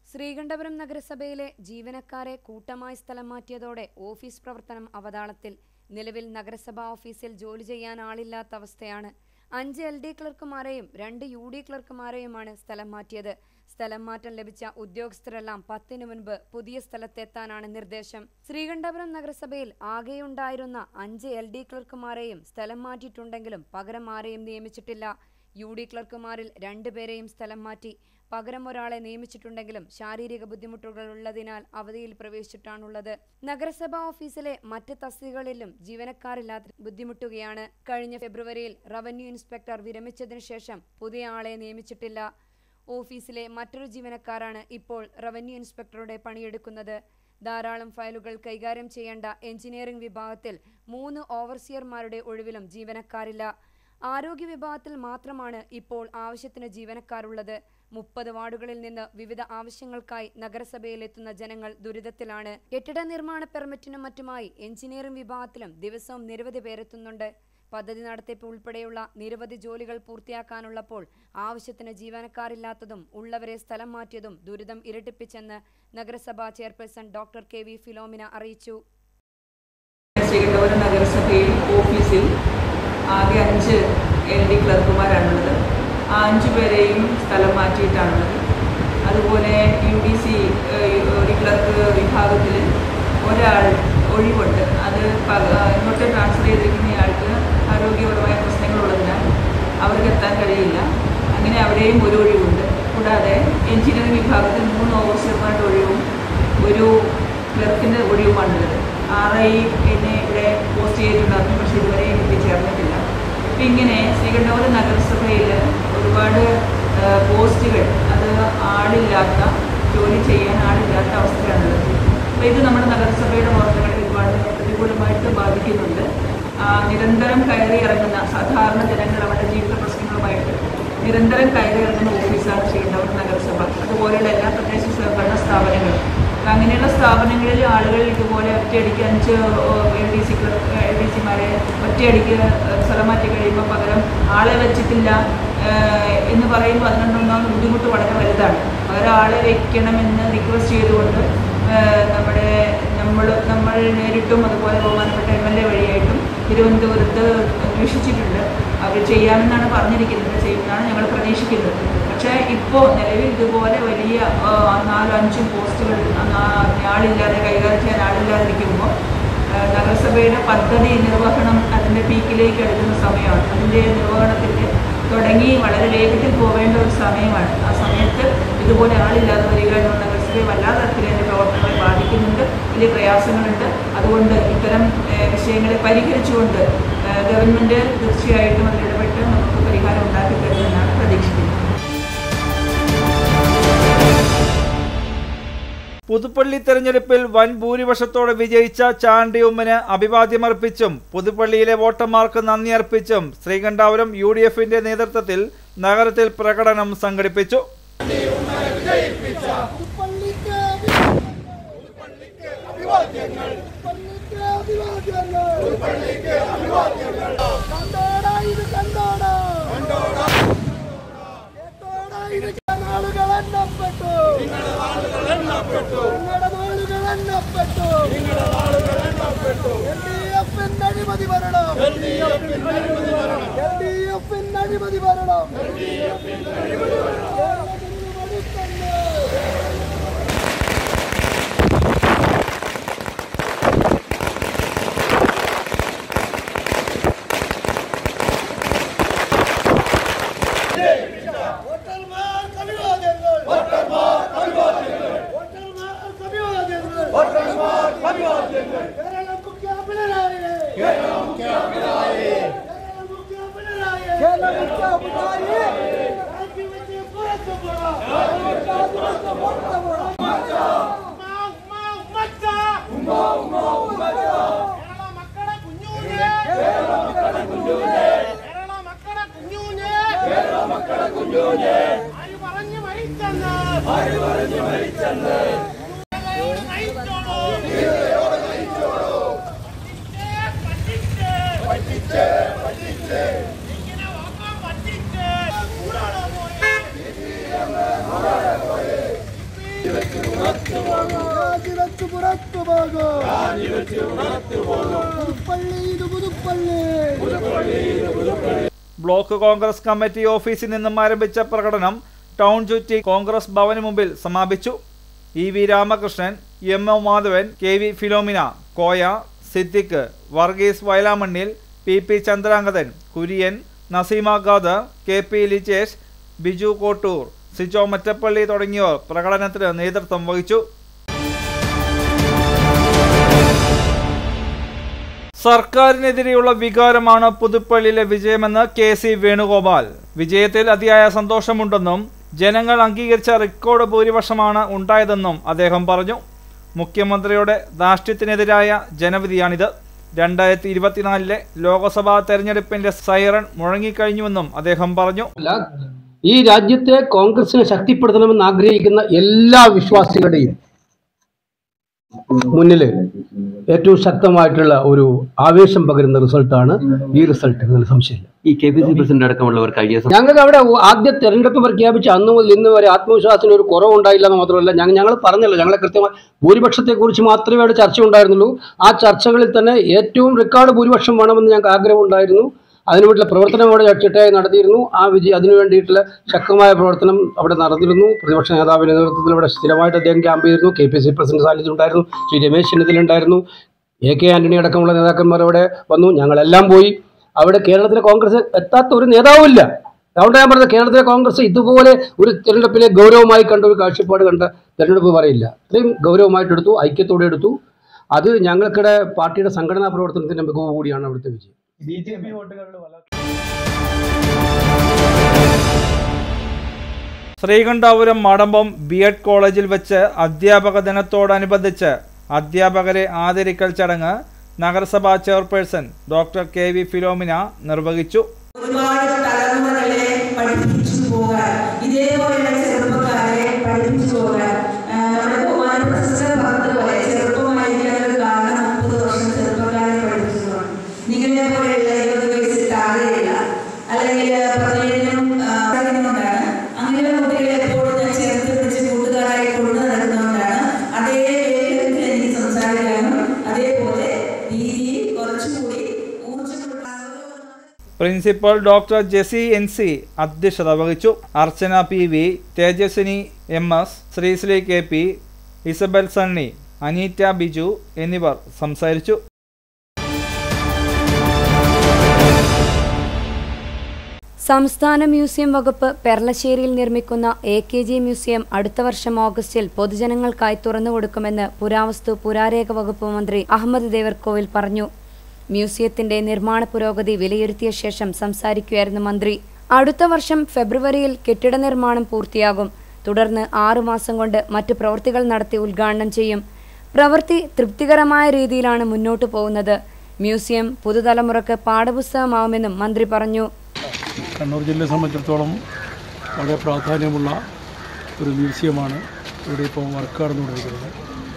ശ്രീകണ്ഠപുരം നഗരസഭയിലെ ജീവനക്കാരെ കൂട്ടമായി സ്ഥലം മാറ്റിയതോടെ ഓഫീസ് പ്രവർത്തനം അവതാളത്തിൽ നിലവിൽ നഗരസഭാ ഓഫീസിൽ ജോലി ചെയ്യാൻ ആളില്ലാത്ത അവസ്ഥയാണ് അഞ്ച് എൽ ഡി ക്ലർക്കുമാരെയും രണ്ട് യു ഡി ക്ലർക്കുമാരെയുമാണ് സ്ഥലം മാറ്റിയത് സ്ഥലം മാറ്റം ലഭിച്ച ഉദ്യോഗസ്ഥരെല്ലാം പത്തിനു മുൻപ് പുതിയ സ്ഥലത്തെത്താനാണ് നിർദ്ദേശം ശ്രീകണ്ഠപുരം നഗരസഭയിൽ ആകെയുണ്ടായിരുന്ന അഞ്ച് എൽ ഡി ക്ലർക്കുമാരെയും സ്ഥലം മാറ്റിയിട്ടുണ്ടെങ്കിലും പകരം ആരെയും നിയമിച്ചിട്ടില്ല യു ഡി ക്ലർക്കുമാരിൽ രണ്ടുപേരെയും സ്ഥലം മാറ്റി പകരം ഒരാളെ നിയമിച്ചിട്ടുണ്ടെങ്കിലും ശാരീരിക ബുദ്ധിമുട്ടുകൾ ഉള്ളതിനാൽ അവധിയിൽ പ്രവേശിച്ചിട്ടാണുള്ളത് നഗരസഭാ ഓഫീസിലെ മറ്റ് തസ്തികകളിലും ജീവനക്കാരില്ലാതെ ബുദ്ധിമുട്ടുകയാണ് കഴിഞ്ഞ ഫെബ്രുവരിയിൽ റവന്യൂ ഇൻസ്പെക്ടർ വിരമിച്ചതിനു ശേഷം പുതിയ ആളെ നിയമിച്ചിട്ടില്ല ഓഫീസിലെ മറ്റൊരു ജീവനക്കാരാണ് ഇപ്പോൾ റവന്യൂ ഇൻസ്പെക്ടറുടെ പണിയെടുക്കുന്നത് ധാരാളം ഫയലുകൾ കൈകാര്യം ചെയ്യേണ്ട എഞ്ചിനീയറിംഗ് വിഭാഗത്തിൽ മൂന്ന് ഓവർസിയർമാരുടെ ഒഴിവിലും ജീവനക്കാരില്ല ആരോഗ്യ വിഭാഗത്തിൽ മാത്രമാണ് ഇപ്പോൾ ആവശ്യത്തിന് ജീവനക്കാരുള്ളത് മുപ്പത് വാർഡുകളിൽ നിന്ന് വിവിധ ആവശ്യങ്ങൾക്കായി നഗരസഭയിലെത്തുന്ന ജനങ്ങൾ ദുരിതത്തിലാണ് കെട്ടിട നിർമ്മാണ പെർമിറ്റിനും മറ്റുമായി എഞ്ചിനീയറിംഗ് വിഭാഗത്തിലും ദിവസവും നിരവധി പേരെത്തുന്നുണ്ട് പദ്ധതി നടത്തിപ്പ് ഉൾപ്പെടെയുള്ള നിരവധി ജോലികൾ പൂർത്തിയാക്കാനുള്ളപ്പോൾ ആവശ്യത്തിന് ജീവനക്കാരില്ലാത്തതും ഉള്ളവരെ സ്ഥലം മാറ്റിയതും ദുരിതം ഇരട്ടിപ്പിച്ചെന്ന് നഗരസഭാ chairperson doctor K V Philomina അറിയിച്ചു ശ്രീകണ്ഠപുരം നഗരസഭയിൽ ഓഫീസിൽ ആകെ അഞ്ച് എൽ ഡി ക്ലർക്കുമാരാണുള്ളത് ആ അഞ്ചു പേരെയും സ്ഥലം മാറ്റിയിട്ടാണുള്ളത് അതുപോലെ U D C U D clerk വിഭാഗത്തിൽ ഒരാൾ ഒഴിവുണ്ട് അത് പക- ഇങ്ങോട്ട് ട്രാൻസ്ഫർ ചെയ്തിരിക്കുന്നയാൾക്ക് ആരോഗ്യപരമായ പ്രശ്നങ്ങളുള്ളതിനാൽ അവർക്ക് എത്താൻ കഴിയില്ല അങ്ങനെ അവിടെയും ഒരു ഒഴിവുണ്ട് കൂടാതെ എഞ്ചിനീയറിംഗ് വിഭാഗത്തിൽ മൂന്ന് ഓഫീസർമാരുടെ ഒഴിവും ഒരു ക്ലർക്കിൻ്റെ ഒഴിവുമാണുള്ളത് ആർ ഐ എന്നെ ഇവിടെ പോസ്റ്റ് ചെയ്തിട്ടുണ്ടായിരുന്നു പക്ഷേ ഇതുവരെ എത്തിച്ചേർന്നിട്ടില്ല അപ്പം ഇങ്ങനെ ശ്രീകണ്ഠപുരം നഗരസഭയിൽ ഒരുപാട് ആ, പോസ്റ്റുകൾ അത് ആളില്ലാത്ത ജോലി ചെയ്യാൻ ആളില്ലാത്ത അവസ്ഥയാണുള്ളത് അപ്പോൾ ഇത് നമ്മുടെ നഗരസഭയുടെ പ്രവർത്തനങ്ങളെ ഒരുപാട് പ്രതികൂലമായിട്ട് ബാധിക്കുന്നുണ്ട് ആ, നിരന്തരം കയറി ഇറങ്ങുന്ന സാധാരണ ജനങ്ങൾ അവരുടെ ജീവിത പ്രശ്നങ്ങളുമായിട്ട് നിരന്തരം കയറി ഇറങ്ങുന്ന ഓഫീസാണ് ശ്രീകണ്ഠപുരം നഗരസഭ അതുപോലെയുള്ള എല്ലാ പ്രദേശ സ്വയംഭരണ സ്ഥാപനങ്ങളും അപ്പം അങ്ങനെയുള്ള സ്ഥാപനങ്ങളിൽ ആളുകൾ ഇതുപോലെ ഒറ്റയടിക്ക് അഞ്ച് L D C L D സിമാരെ ഒറ്റയടിക്ക് സ്ഥലം മാറ്റി കഴിയുമ്പോൾ പകരം ആളെ വെച്ചിട്ടില്ല ഏഹ് എന്ന് പറയുമ്പോൾ അതിനുണ്ടാകുന്ന ബുദ്ധിമുട്ട് വളരെ വലുതാണ് പകരം ആളെ വെക്കണമെന്ന് റിക്വസ്റ്റ് ചെയ്തുകൊണ്ട് ഏഹ് നമ്മുടെ നമ്മൾ നമ്മൾ നേരിട്ടും അതുപോലെ ബഹുമാനപ്പെട്ട എം എൽ എ വഴിയായിട്ടും തിരുവനന്തപുരത്ത് അന്വേഷിച്ചിട്ടുണ്ട് അവർ ചെയ്യാമെന്നാണ് പറഞ്ഞിരിക്കുന്നത് ചെയ്യുമെന്നാണ് ഞങ്ങൾ പ്രതീക്ഷിക്കുന്നത് പക്ഷേ ഇപ്പോൾ നിലവിൽ ഇതുപോലെ വലിയ ആ, നാലും അഞ്ചും പോസ്റ്റുകൾ ആളില്ലാതെ കൈകാര്യം ചെയ്യാൻ ആളില്ലാതിരിക്കുമ്പോൾ ആ, നഗരസഭയുടെ പദ്ധതി നിർവഹണം അതിൻ്റെ പീക്കിലേക്ക് എടുക്കുന്ന സമയമാണ് അതിൻ്റെ നിർവഹണത്തിൻ്റെ തുടങ്ങി വളരെ വേഗത്തിൽ പോവേണ്ട ഒരു സമയമാണ് ആ സമയത്ത് ഇതുപോലെ ആളില്ലാതെ വരിക എന്ന നഗരസഭയെ വല്ലാത്ത തരത്തിൽ അതിൻ്റെ പ്രവർത്തനങ്ങളെ ബാധിക്കുന്നുണ്ട് വലിയ പ്രയാസങ്ങളുണ്ട് അതുകൊണ്ട് ഇത്തരം ഏഹ്, വിഷയങ്ങളെ പരിഹരിച്ചുകൊണ്ട് ഏഹ്, ഗവൺമെൻറ് തീർച്ചയായിട്ടും അതിൽ ഇടപെട്ട് നമുക്ക് പരിഹാരം ഉണ്ടാക്കി തരുമെന്നാണ് പ്രതീക്ഷിക്കുന്നത് പുതുപ്പള്ളി തെരഞ്ഞെടുപ്പിൽ വൻ ഭൂരിപക്ഷത്തോടെ വിജയിച്ച ചാണ്ടി ഉമ്മന് അഭിവാദ്യമർപ്പിച്ചും പുതുപ്പള്ളിയിലെ വോട്ടർമാർക്ക് നന്ദി അർപ്പിച്ചും ശ്രീകണ്ഠാപുരം യു ഡി എഫിന്റെ നേതൃത്വത്തിൽ നഗരത്തിൽ പ്രകടനം സംഘടിപ്പിച്ചു അഴിമതി ഭരണം എൽ ഡി എഫിന്റെ അഴിമതി ഭരണം കേരളത്തിന് മടുത്തന്നെ വോട്ടർമാർക്ക് അഭിവാദ്യങ്ങൾ വോട്ടർമാർക്ക് അഭിവാദ്യങ്ങൾ വോട്ടർമാർക്ക് അഭിവാദ്യങ്ങൾ കേരളം മുഖ്യ പിണറായി കേരളം മുഖ്യ പിണറായി കേരളം മുഖ്യ പിണറായി കേരളം മുഖ്യ പിണറായി രാജിവെച്ച് പുറത്തു പോടാ രാജിവെച്ച് പുറത്തു പോടാ കേരള മക്കളെ കുഞ്ഞൂഞ്ഞേ കേരള മക്കളെ കുഞ്ഞൂഞ്ഞേ കേരള മക്കളെ കുഞ്ഞൂഞ്ഞേ കേരള മക്കളെ കുഞ്ഞൂഞ്ഞേ ആര് പറഞ്ഞു മരിച്ചെന്ന് ആര് പറഞ്ഞു മരിച്ചെന്ന് നയിച്ചോളൂ നയിച്ചോളൂ പറ്റിച്ച് പറ്റിച്ച് പറ്റിച്ച് ഇങ്ങനെ വാക്കാൻ പറ്റിച്ച് കൂടാതെ പോയി രാജിവെച്ച് പുറത്തു പോകും പുതുപ്പള്ളി ഇത് പുതുപ്പള്ളി ബ്ലോക്ക് കോൺഗ്രസ് കമ്മിറ്റി ഓഫീസിൽ നിന്നും ആരംഭിച്ച പ്രകടനം ടൗൺ ചുറ്റി കോൺഗ്രസ് ഭവന് മുമ്പിൽ സമാപിച്ചു E V Ramakrishnan M O Madhavan K V Philomina Koya Siddique Varghese Vayalamannil P P Chandrangathan Kurian Naseema Khader K P Lijesh Biju Kottoor Sijo Mattappally തുടങ്ങിയവർ പ്രകടനത്തിന് നേതൃത്വം വഹിച്ചു സർക്കാരിനെതിരെയുള്ള വികാരമാണ് പുതുപ്പള്ളിയിലെ വിജയമെന്ന് കെ സി വേണുഗോപാൽ വിജയത്തിൽ അതിയായ സന്തോഷമുണ്ടെന്നും ജനങ്ങൾ അംഗീകരിച്ച റെക്കോർഡ് ഭൂരിപക്ഷമാണ് ഉണ്ടായതെന്നും അദ്ദേഹം പറഞ്ഞു മുഖ്യമന്ത്രിയുടെ ധാർഷ്ട്യത്തിനെതിരായ ജനവിധിയാണിത് രണ്ടായിരത്തി ഇരുപത്തിനാലിലെ ലോക്സഭാ തെരഞ്ഞെടുപ്പിന്റെ സൈറൺ മുഴങ്ങിക്കഴിഞ്ഞുവെന്നും അദ്ദേഹം പറഞ്ഞു അല്ല ഈ രാജ്യത്തെ കോൺഗ്രസിനെ ശക്തിപ്പെടുത്തണമെന്ന് ആഗ്രഹിക്കുന്ന എല്ലാ വിശ്വാസികളുടെയും മുന്നിൽ ഏറ്റവും ശക്തമായിട്ടുള്ള ഒരു ആവേശം പകരുന്ന റിസൾട്ടാണ് ഈ റിസൾട്ട് എന്നതിൽ സംശയമില്ല ഈ കെ പി സി പ്രസിഡന്റ് അടക്കമുള്ളവർ കഴിഞ്ഞ ദിവസം ഞങ്ങൾക്ക് അവിടെ ആദ്യ തെരഞ്ഞെടുപ്പ് പ്രഖ്യാപിച്ച അന്ന് മുതൽ ഇന്ന് വരെ ആത്മവിശ്വാസത്തിന് ഒരു കുറവുണ്ടായില്ല എന്ന് മാത്രമല്ല ഞങ്ങൾ ഞങ്ങൾ പറഞ്ഞല്ലോ ഞങ്ങളെ കൃത്യമായി ഭൂരിപക്ഷത്തെക്കുറിച്ച് മാത്രമേ അവിടെ ചർച്ച ഉണ്ടായിരുന്നുള്ളൂ ആ ചർച്ചകളിൽ തന്നെ ഏറ്റവും റെക്കോർഡ് ഭൂരിപക്ഷം വേണമെന്ന് ഞങ്ങൾക്ക് ആഗ്രഹമുണ്ടായിരുന്നു അതിനുവേണ്ടിയുള്ള പ്രവർത്തനം അവിടെ ചിട്ടയായി നടത്തിയിരുന്നു ആ വിജയ അതിനു വേണ്ടിയിട്ടുള്ള ശക്തമായ പ്രവർത്തനം അവിടെ നടന്നിരുന്നു പ്രതിപക്ഷ നേതാവിന്റെ നേതൃത്വത്തിൽ അവിടെ സ്ഥിരമായിട്ട് അദ്ദേഹം ക്യാമ്പ് ചെയ്തിരുന്നു കെ പി സി പ്രസിഡന്റ് സാന്നിധ്യം ഉണ്ടായിരുന്നു ശ്രീ രമേശ് ചെന്നിത്തലുണ്ടായിരുന്നു എ കെ ആന്റണി അടക്കമുള്ള നേതാക്കന്മാർ അവിടെ വന്നു ഞങ്ങളെല്ലാം പോയി അവിടെ കേരളത്തിലെ കോൺഗ്രസ് എത്താത്ത ഒരു നേതാവുമില്ല അതുകൊണ്ട് ഞാൻ പറഞ്ഞത് കേരളത്തിലെ കോൺഗ്രസ് ഇതുപോലെ ഒരു തെരഞ്ഞെടുപ്പിനെ ഗൗരവമായി കണ്ട ഒരു കാഴ്ചപ്പാട് കണ്ട തെരഞ്ഞെടുപ്പ് പറയില്ല അത്രയും ഗൗരവമായിട്ട് എടുത്തു ഐക്യത്തോടെ എടുത്തു അത് ഞങ്ങൾക്കിടെ പാർട്ടിയുടെ സംഘടനാ പ്രവർത്തനത്തിന്റെ മികവ് കൂടിയാണ് അവിടുത്തെ വിജയം ശ്രീകണ്ഠാപുരം മടമ്പം ബി എഡ് കോളേജിൽ വെച്ച് അധ്യാപക ദിനത്തോടനുബന്ധിച്ച് അധ്യാപകരെ ആദരിക്കൽ ചടങ്ങ് നഗരസഭാ chairperson doctor K V Philomina നിർവഹിച്ചു ഒരുപാട് തലമുറകളെ പഠിപ്പിച്ചു പോകാൻ ഇതേപോലെയുള്ള ചെറുപ്പക്കാരെ പഠിപ്പിച്ചു പോകാൻ ആ, നമ്മുടെ ബഹുമാന പ്രസിഡന്റ് പറഞ്ഞതുപോലെ ചെറുപ്പമായിരിക്കാനുള്ള കാരണം മുപ്പത് വർഷം ചെറുപ്പക്കാരെ പഠിപ്പിച്ചതാണ് നിങ്ങളെ പോലെയുള്ള ഇരുപത് വയസ്സിൽ താഴെയില്ല അല്ലെങ്കിൽ പതിനേഴിനും കൊണ്ടാണ് അങ്ങനെയുള്ള കുട്ടികളെ എപ്പോഴും ഞാൻ ചേർത്ത് പിടിച്ച് കൂട്ടുകാരായി കൊണ്ടു നടക്കുന്നതുകൊണ്ടാണ് അതേ വേഗത്തിൽ എനിക്ക് സംസാരിക്കാനും അതേപോലെ രീതിയിൽ കുറച്ചുകൂടി ഊർജ്ജമുള്ള principal doctor Jessy N C അധ്യക്ഷത വഹിച്ചു Archana P V Thejaswini M S Sreesree K P Isabel Sunny Aneetta Biju എന്നിവർ സംസാരിച്ചു സംസ്ഥാന മ്യൂസിയം വകുപ്പ് പെർളശ്ശേരിയിൽ നിർമ്മിക്കുന്ന എ കെ ജി മ്യൂസിയം അടുത്ത വർഷം ഓഗസ്റ്റിൽ പൊതുജനങ്ങൾക്കായി തുറന്നുകൊടുക്കുമെന്ന് പുരാവസ്തു പുരാരേഖ വകുപ്പ് മന്ത്രി അഹമ്മദ് ദേവർകോവിൽ പറഞ്ഞു മ്യൂസിയത്തിന്റെ നിർമ്മാണ പുരോഗതി വിലയിരുത്തിയ ശേഷം സംസാരിക്കുകയായിരുന്നു മന്ത്രി അടുത്ത വർഷം ഫെബ്രുവരിയിൽ കെട്ടിട നിർമ്മാണം പൂർത്തിയാകും തുടർന്ന് ആറുമാസം കൊണ്ട് മറ്റു പ്രവൃത്തികൾ നടത്തി ഉദ്ഘാടനം ചെയ്യും പ്രവൃത്തി തൃപ്തികരമായ രീതിയിലാണ് മുന്നോട്ടു പോകുന്നത് മ്യൂസിയം പുതുതലമുറക്ക് പാഠപുസ്തകമാവുമെന്നും മന്ത്രി പറഞ്ഞു കണ്ണൂർ ജില്ലയെ സംബന്ധിച്ചിടത്തോളം വളരെ പ്രാധാന്യമുള്ള ഒരു മ്യൂസിയമാണ് ഇവിടെ ഇപ്പോൾ വർക്ക് നടന്നുകൊണ്ടിരിക്കുന്നത്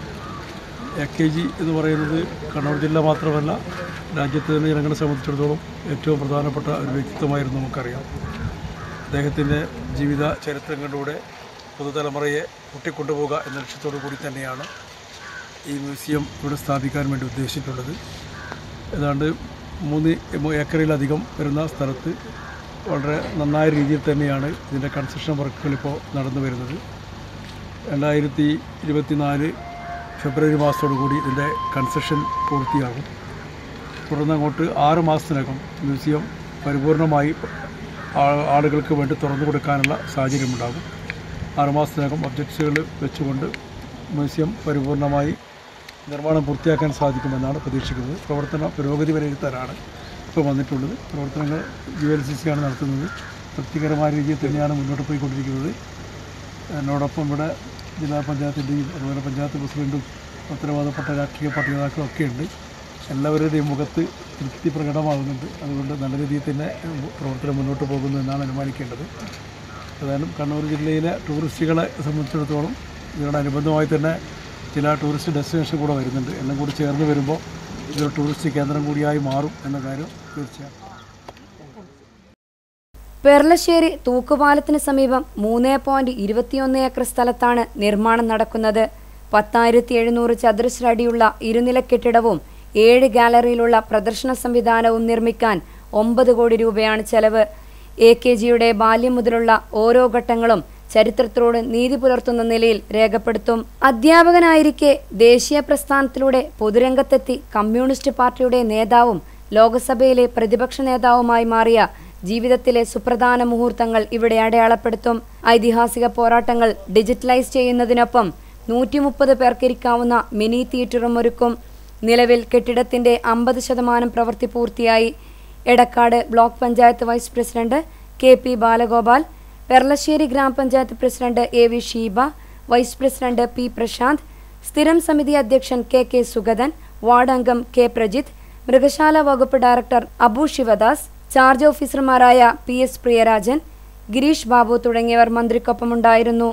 എ കെ ജി എന്ന് പറയുന്നത് കണ്ണൂർ ജില്ല മാത്രമല്ല രാജ്യത്ത് തന്നെ ജനങ്ങളെ സംബന്ധിച്ചിടത്തോളം ഏറ്റവും പ്രധാനപ്പെട്ട ഒരു വ്യക്തിത്വമായിരുന്നു നമുക്കറിയാം അദ്ദേഹത്തിൻ്റെ ജീവിത ചരിത്രങ്ങളിലൂടെ പുതുതലമുറയെ കൂട്ടിക്കൊണ്ടുപോകുക എന്ന ലക്ഷ്യത്തോടു കൂടി തന്നെയാണ് ഈ മ്യൂസിയം ഇവിടെ സ്ഥാപിക്കാൻ വേണ്ടി ഉദ്ദേശിച്ചിട്ടുള്ളത് ഏതാണ്ട് മൂന്ന് ഏക്കറിലധികം വരുന്ന സ്ഥലത്ത് വളരെ നന്നായ രീതിയിൽ തന്നെയാണ് ഇതിൻ്റെ കൺസ്ട്രക്ഷൻ വർക്കുകൾ ഇപ്പോൾ നടന്നു വരുന്നത് രണ്ടായിരത്തി ഇരുപത്തിനാല് ഫെബ്രുവരി മാസത്തോടു കൂടി ഇതിൻ്റെ കൺസ്ട്രക്ഷൻ പൂർത്തിയാകും തുടർന്ന് അങ്ങോട്ട് ആറ് മാസത്തിനകം മ്യൂസിയം പരിപൂർണമായി ആ- ആളുകൾക്ക് വേണ്ടി തുറന്നു കൊടുക്കാനുള്ള സാഹചര്യമുണ്ടാകും ആറുമാസത്തിനകം ഒബ്ജക്ട്സുകൾ വെച്ചുകൊണ്ട് മ്യൂസിയം പരിപൂർണമായി നിർമ്മാണം പൂർത്തിയാക്കാൻ സാധിക്കുമെന്നാണ് പ്രതീക്ഷിക്കുന്നത് പ്രവർത്തന പുരോഗതി വിലയിരുത്താനാണ് ഇപ്പോൾ വന്നിട്ടുള്ളത് പ്രവർത്തനങ്ങൾ യു എൽ സി സി ആണ് നടത്തുന്നത് തൃപ്തികരമായ രീതിയിൽ തന്നെയാണ് മുന്നോട്ട് പോയിക്കൊണ്ടിരിക്കുന്നത് എന്നോടൊപ്പം ഇവിടെ ജില്ലാ പഞ്ചായത്തിൻ്റെയും അതുപോലെ പഞ്ചായത്ത് പ്രസിഡൻറ്റും ഉത്തരവാദപ്പെട്ട രാഷ്ട്രീയ പാർട്ടി നേതാക്കളും ഒക്കെ ഉണ്ട് എല്ലാവരുടെയും മുഖത്ത് തൃപ്തി പ്രകടമാകുന്നുണ്ട് അതുകൊണ്ട് നല്ല രീതിയിൽ തന്നെ പ്രവർത്തനം മുന്നോട്ട് പോകുന്നു എന്നാണ് അനുമാനിക്കേണ്ടത് ഏതായാലും കണ്ണൂർ ജില്ലയിലെ ടൂറിസ്റ്റുകളെ സംബന്ധിച്ചിടത്തോളം ഇതിനോടനുബന്ധമായി തന്നെ ചില ടൂറിസ്റ്റ് ഡെസ്റ്റിനേഷൻ കൂടെ വരുന്നുണ്ട് എല്ലാം കൂടി ചേർന്ന് വരുമ്പോൾ ഇതൊരു ടൂറിസ്റ്റ് കേന്ദ്രം കൂടിയായി മാറും എന്ന കാര്യം തീർച്ചയാണ് പെർലശ്ശേരി തൂക്കുപാലത്തിന് സമീപം മൂന്ന് പോയിന്റ് ഇരുപത്തിയൊന്ന് ഏക്കർ സ്ഥലത്താണ് നിർമ്മാണം നടക്കുന്നത് പത്തായിരത്തി എഴുന്നൂറ് ചതുരശ്ര അടിയുള്ള ഇരുനില കെട്ടിടവും ഏഴ് ഗാലറിയിലുള്ള പ്രദർശന സംവിധാനവും നിർമ്മിക്കാൻ ഒമ്പത് കോടി രൂപയാണ് ചെലവ് എ കെ ജിയുടെ ബാല്യം മുതലുള്ള ഓരോ ഘട്ടങ്ങളും ചരിത്രത്തോട് നീതി പുലർത്തുന്ന നിലയിൽ രേഖപ്പെടുത്തും അധ്യാപകനായിരിക്കെ ദേശീയ പ്രസ്ഥാനത്തിലൂടെ പൊതുരംഗത്തെത്തി കമ്മ്യൂണിസ്റ്റ് പാർട്ടിയുടെ നേതാവും ലോകസഭയിലെ പ്രതിപക്ഷ നേതാവുമായി മാറിയ ജീവിതത്തിലെ സുപ്രധാന മുഹൂർത്തങ്ങൾ ഇവിടെ അടയാളപ്പെടുത്തും ഐതിഹാസിക പോരാട്ടങ്ങൾ ഡിജിറ്റലൈസ് ചെയ്യുന്നതിനൊപ്പം നൂറ്റി മുപ്പത് പേർക്കിരിക്കാവുന്ന മിനി തിയേറ്ററും ഒരുക്കും നിലവിൽ കെട്ടിടത്തിന്റെ അമ്പത് ശതമാനം പ്രവൃത്തി പൂർത്തിയായി Edakkad block panchayat vice president K P Balagopal Perlassery ഗ്രാമപഞ്ചായത്ത് president A V Sheeba vice president P Prashanth സ്ഥിരം സമിതി അധ്യക്ഷൻ കെ കെ സുഗതൻ വാർഡ് അംഗം കെ പ്രജിത്ത് മൃഗശാല വകുപ്പ് ഡയറക്ടർ അബു ശിവദാസ് ചാർജ് ഓഫീസർമാരായ പി എസ് പ്രിയരാജൻ ഗിരീഷ് ബാബു തുടങ്ങിയവർ മന്ത്രിക്കൊപ്പമുണ്ടായിരുന്നു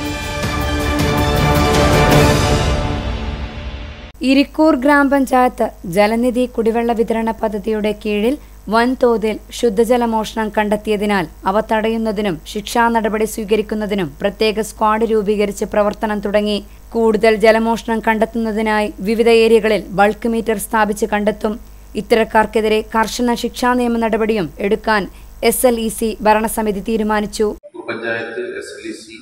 ഇരിക്കൂർ ഗ്രാമപഞ്ചായത്ത് ജലനിധി കുടിവെള്ള വിതരണ പദ്ധതിയുടെ കീഴിൽ വൻതോതിൽ ശുദ്ധജല മോഷണം കണ്ടെത്തിയതിനാൽ അവ തടയുന്നതിനും ശിക്ഷാ നടപടി സ്വീകരിക്കുന്നതിനും പ്രത്യേക സ്ക്വാഡ് രൂപീകരിച്ച് പ്രവർത്തനം തുടങ്ങി കൂടുതൽ ജലമോഷണം കണ്ടെത്തുന്നതിനായി വിവിധ ഏരിയകളിൽ ബൾക്ക് മീറ്റർ സ്ഥാപിച്ച് കണ്ടെത്തും ഇത്തരക്കാർക്കെതിരെ കർശന ശിക്ഷാ നിയമ നടപടിയും എടുക്കാൻ എസ് എൽ ഇ സി ഭരണസമിതി തീരുമാനിച്ചു panchayat S L E C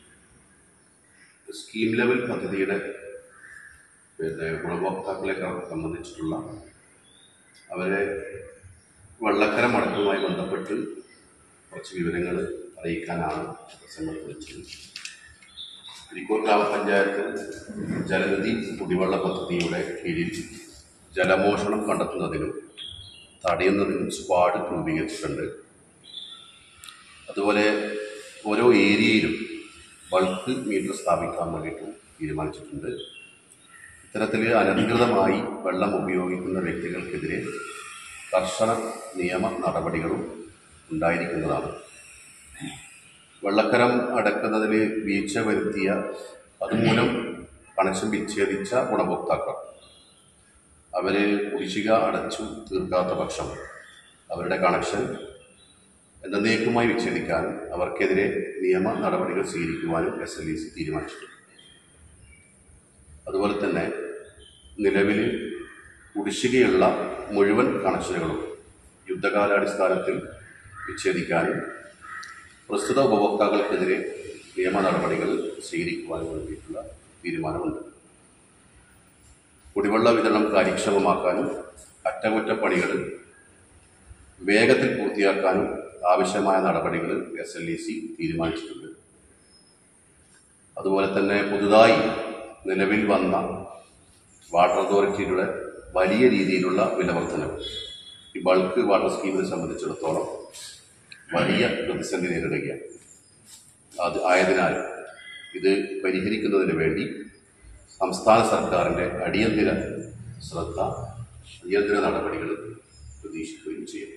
scheme level പദ്ധതിയുടെ പിന്നെ ഗുണഭോക്താക്കളെ ക- സംബന്ധിച്ചിട്ടുള്ള അവരെ വെള്ളക്കര മടക്കവുമായി ബന്ധപ്പെട്ട് കുറച്ച് വിവരങ്ങൾ അറിയിക്കാനാണ് പ്രസംഗം വിളിച്ചത് ഇരിക്കൂർ ഗ്രാമപഞ്ചായത്ത് ജലനിധി കുടിവെള്ള പദ്ധതിയുടെ കീഴിൽ ജലമോഷണം കണ്ടെത്തുന്നതിനും തടയുന്നതിനും സ്ക്വാഡ് രൂപീകരിച്ചിട്ടുണ്ട് അതുപോലെ ഓരോ ഏരിയയിലും ബൾക്ക് മീറ്റർ സ്ഥാപിക്കാൻ വേണ്ടിയിട്ടും തീരുമാനിച്ചിട്ടുണ്ട് ഇത്തരത്തിൽ അനധികൃതമായി വെള്ളം ഉപയോഗിക്കുന്ന വ്യക്തികൾക്കെതിരെ കർശന നിയമ നടപടികളും ഉണ്ടായിരിക്കുന്നതാണ് വെള്ളക്കരം അടക്കുന്നതിൽ വീഴ്ച വരുത്തിയ അതുമൂലം കണക്ഷൻ വിച്ഛേദിച്ച ഗുണഭോക്താക്കൾ അവർ കുടിശ്ശിക അടച്ചു തീർക്കാത്ത പക്ഷം അവരുടെ കണക്ഷൻ എന്നേക്കുമായി വിച്ഛേദിക്കാനും അവർക്കെതിരെ നിയമ നടപടികൾ സ്വീകരിക്കുവാനും എസ് എൽ ഇ സി തീരുമാനിച്ചിട്ടുണ്ട് അതുപോലെ തന്നെ നിലവിൽ കുടിശ്ശികയുള്ള മുഴുവൻ കണക്ഷനുകളും യുദ്ധകാലാടിസ്ഥാനത്തിൽ വിച്ഛേദിക്കാനും പ്രസ്തുത ഉപഭോക്താക്കൾക്കെതിരെ നിയമ നടപടികൾ സ്വീകരിക്കുവാനും വേണ്ടിയിട്ടുള്ള തീരുമാനമുണ്ട് കുടിവെള്ള വിതരണം കാര്യക്ഷമമാക്കാനും അറ്റകുറ്റപ്പണികൾ വേഗത്തിൽ പൂർത്തിയാക്കാനും ആവശ്യമായ നടപടികൾ എസ് എൽ ഇ സി തീരുമാനിച്ചിട്ടുണ്ട് അതുപോലെ തന്നെ പുതുതായി നിലവിൽ വന്ന വാട്ടർ അതോറിറ്റിയുടെ വലിയ രീതിയിലുള്ള വിലവർദ്ധനവ് ഈ ബൾക്ക് വാട്ടർ സ്കീമിനെ സംബന്ധിച്ചിടത്തോളം വലിയ പ്രതിസന്ധി നേരിടുകയാണ് അത് ആയതിനാൽ ഇത് പരിഹരിക്കുന്നതിന് വേണ്ടി സംസ്ഥാന സർക്കാരിൻ്റെ അടിയന്തര ശ്രദ്ധ അടിയന്തര നടപടികൾ പ്രതീക്ഷിക്കുകയും ചെയ്യുന്നു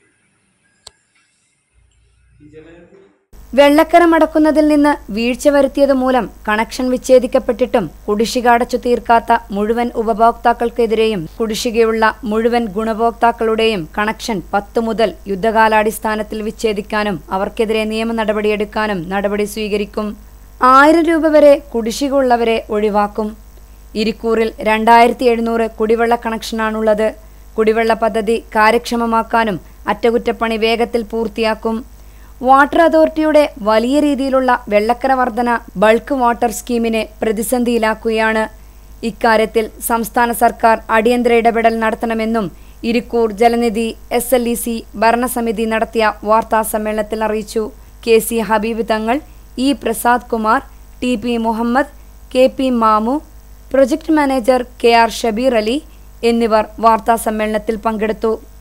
വെള്ളക്കര മടക്കുന്നതിൽ നിന്ന് വീഴ്ച വരുത്തിയത് മൂലം കണക്ഷൻ വിച്ഛേദിക്കപ്പെട്ടിട്ടും കുടിശ്ശിക അടച്ചു തീർക്കാത്ത മുഴുവൻ ഉപഭോക്താക്കൾക്കെതിരെയും കുടിശ്ശികയുള്ള മുഴുവൻ ഗുണഭോക്താക്കളുടെയും കണക്ഷൻ പത്ത് മുതൽ യുദ്ധകാലാടിസ്ഥാനത്തിൽ വിച്ഛേദിക്കാനും അവർക്കെതിരെ നിയമ നടപടിയെടുക്കാനും നടപടി സ്വീകരിക്കും ആയിരം രൂപ വരെ കുടിശ്ശിക ഉള്ളവരെ ഒഴിവാക്കും ഇരിക്കൂറിൽ രണ്ടായിരത്തി എഴുന്നൂറ് കുടിവെള്ള കണക്ഷനാണുള്ളത് കുടിവെള്ള പദ്ധതി കാര്യക്ഷമമാക്കാനും അറ്റകുറ്റപ്പണി വേഗത്തിൽ പൂർത്തിയാക്കും വാട്ടർ അതോറിറ്റിയുടെ വലിയ രീതിയിലുള്ള വെള്ളക്കര വർധന ബൾക്ക് വാട്ടർ സ്കീമിനെ പ്രതിസന്ധിയിലാക്കുകയാണ് ഇക്കാര്യത്തിൽ സംസ്ഥാന സർക്കാർ അടിയന്തര ഇടപെടൽ നടത്തണമെന്നും Irikkur Jalanidhi S L E C ഭരണസമിതി നടത്തിയ വാർത്താ സമ്മേളനത്തിൽ അറിയിച്ചു K C Habeeb Thangal E Prasad Kumar T P Muhammad K P Mamu project manager K R Shabeer Ali എന്നിവർ വാർത്താ സമ്മേളനത്തിൽ പങ്കെടുത്തു